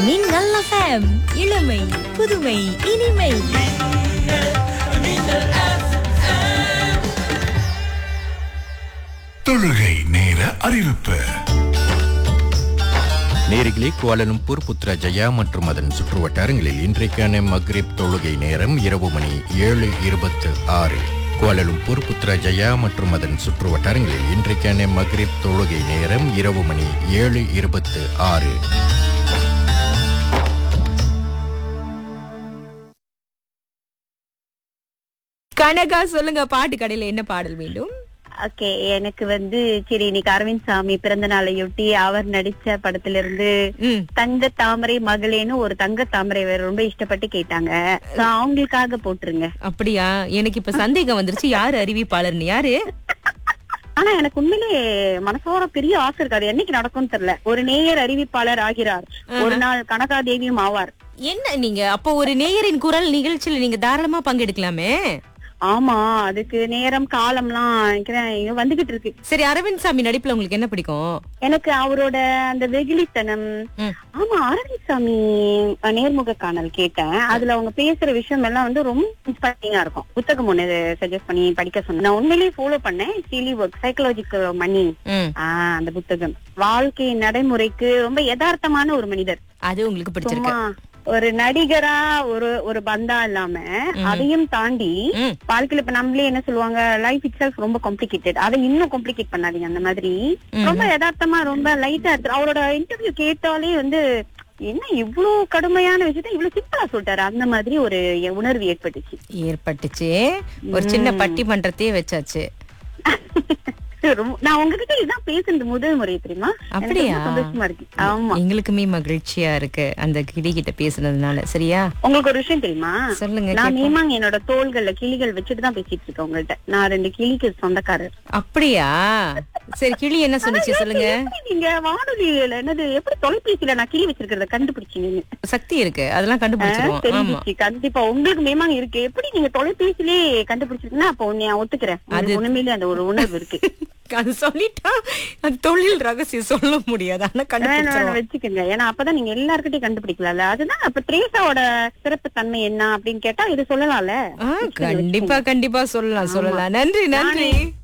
மின்னல் எஃப்எம் இளமை புதுமை இனிமை தொழுகை நேர அறிவிப்பு நேரிகளே குவாலலும்பூர் புத்ரஜயா மற்றும் அதன் சுற்றுவட்டாரங்களில் இன்றைக்கான மக்ரிப் தொழுகை நேரம் இரவு மணி ஏழு இருபத்து ஆறு குவாலலும்பூர் புத்ரஜயா மற்றும் அதன் சுற்றுவட்டாரங்களில் இன்றைக்கான மக்ரிப் தொழுகை நேரம் இரவு மணி ஏழு இருபத்து ஆறு கனகா சொல்லுங்க பாட்டு கடையில என்ன பாடல் வேண்டும் ஓகே எனக்கு வந்து சரி இன்னைக்கு அரவிந்த் சாமி பிறந்த நாளையொட்டி அவர் நடிச்ச படத்துல இருந்து ம் தங்க தாமரை மகளேன்னு ஒரு தங்க தாமரை வேற ரொம்ப இஷ்டப்பட்டு கேட்டாங்க So, அவங்களுக்காக போட்டுருங்க அப்படியா எனக்கு இப்ப சந்தேகம் வந்துருச்சு யாரு அறிவிப்பாளர்னு யாரு ஆனா எனக்கு உண்மையிலே மனசோர பெரிய ஆசை இருக்காது என்னைக்கு நடக்கும்னு தெரியல ஒரு நேயர் அறிவிப்பாளர் ஆகிறார் ஒரு நாள் கனகாதேவியும் ஆவார் என்ன நீங்க அப்போ ஒரு நேயரின் குரல் நிகழ்ச்சியில நீங்க தாராளமா பங்கெடுக்கலாமே ஆமா அதுக்கு நேரம் காலம்லாம் நினைக்கிறேன் இங்க வந்துகிட்டு இருக்கு சரி அரவிந்த் சாமி நடிப்புல உங்களுக்கு என்ன பிடிக்கும் எனக்கு அவரோட அந்த வெகுளித்தனம் ம். ஆமா அரவிந்த் சாமி அஹ், நேர்முக காணல் கேட்டேன் அதுல அவங்க பேசுற விஷயம் எல்லாம் வந்து ரொம்ப இன்ஸ்பைரிங்கா இருக்கும் புத்தகம் ஒண்ணு சஜஸ்ட் பண்ணி படிக்க சொன்னேன் நான் உண்மையிலேயே ஃபாலோ பண்ணேன் சீலி ஒர்க் சைக்கலாஜிக்கல் மணி ம் ஆஹ் அந்த புத்தகம் வாழ்க்கை நடைமுறைக்கு ரொம்ப யதார்த்தமான ஒரு மனிதர் அது உங்களுக்கு பிடிச்சிருக்கு சும்மா ஒரு நடிகரா ஒரு ஒரு பந்தா இல்லாம அதையும் தாண்டி ம். வாழ்க்கையில இப்ப நம்மளே என்ன சொல்லுவாங்க லைஃப் இட் ரொம்ப காம்ப்ளிகேட்டட் அதை இன்னும் காம்ப்ளிகேட் பண்ணாதீங்க அந்த மாதிரி ரொம்ப யதார்த்தமா ரொம்ப லைட்டா இருக்கு அவரோட இன்டர்வியூ கேட்டாலே வந்து என்ன இவ்ளோ கடுமையான விஷயத்த இவ்ளோ சிம்பிளா சொல்லிட்டாரு அந்த மாதிரி ஒரு உணர்வு ஏற்பட்டுச்சு ஏற்பட்டுச்சு ஒரு சின்ன பட்டி மன்றத்தையே வச்சாச்சு ரொம்ப- நான் உங்ககிட்ட இதான் பேசுனது முதல் முறை தெரியுமா எனக்கு அப்படியா? ரொம்ப சந்தோஷமா இருக்கு ஆமா எங்களுக்குமே மகிழ்ச்சியா இருக்கு அந்த கிளி கிட்ட பேசுனதுனால சரியா உங்களுக்கு ஒரு விஷயம் தெரியுமா சொல்லுங்க நான் கேட்போம். நேமாங்க என்னோட தோள்கள்ல கிளிகள் வச்சுட்டு தான் பேசிட்டு இருக்கேன் உங்கள்ட்ட நான் ரெண்டு கிளிக்கு சொந்தக்காரர் அப்படியா சரி கிளி என்ன சொன்னுச்சு சொல்லுங்க எப்படி நீங்க வானொலியில என்னது எப்படி தொலைபேசியில நான் கிளி வச்சிருக்கிறத கண்டுபிடிச்சீங்க சக்தி இருக்கு அதெல்லாம் கண்டுபிடிச்சிருவோம் ஆமா தெரிஞ்சிச்சு கண்டிப்பா உங்களுக்கு மேமாங்க இருக்கு எப்படி நீங்க தொலைபேசியிலே கண்டுபிடிச்சிருக்கீங்கன்னா அப்போ நான் ஒத்துக்கிறேன் உங்களுக்கு உண்மையிலே அந்த ஒரு உணர்வு இருக்கு அது சொல்லிட்டா அது தொழில் ரகசியம் சொல்ல முடியாது ஆனா வேணும், வேணும், கண்டுபிடிச்சிருவோம் வச்சுக்கோங்க ஏன்னா அப்பதான் நீங்க எல்லார்கிட்டயும் கண்டுபிடிக்கலாம்ல அதுதான் அப்ப த்ரேசாவோட சிறப்பு தன்மை என்ன அப்படின்னு கேட்டா இது சொல்லலாம்ல ஆ, கண்டிப்பா கண்டிப்பா சொல்லலாம் சொல்லலாம் நன்றி நன்றி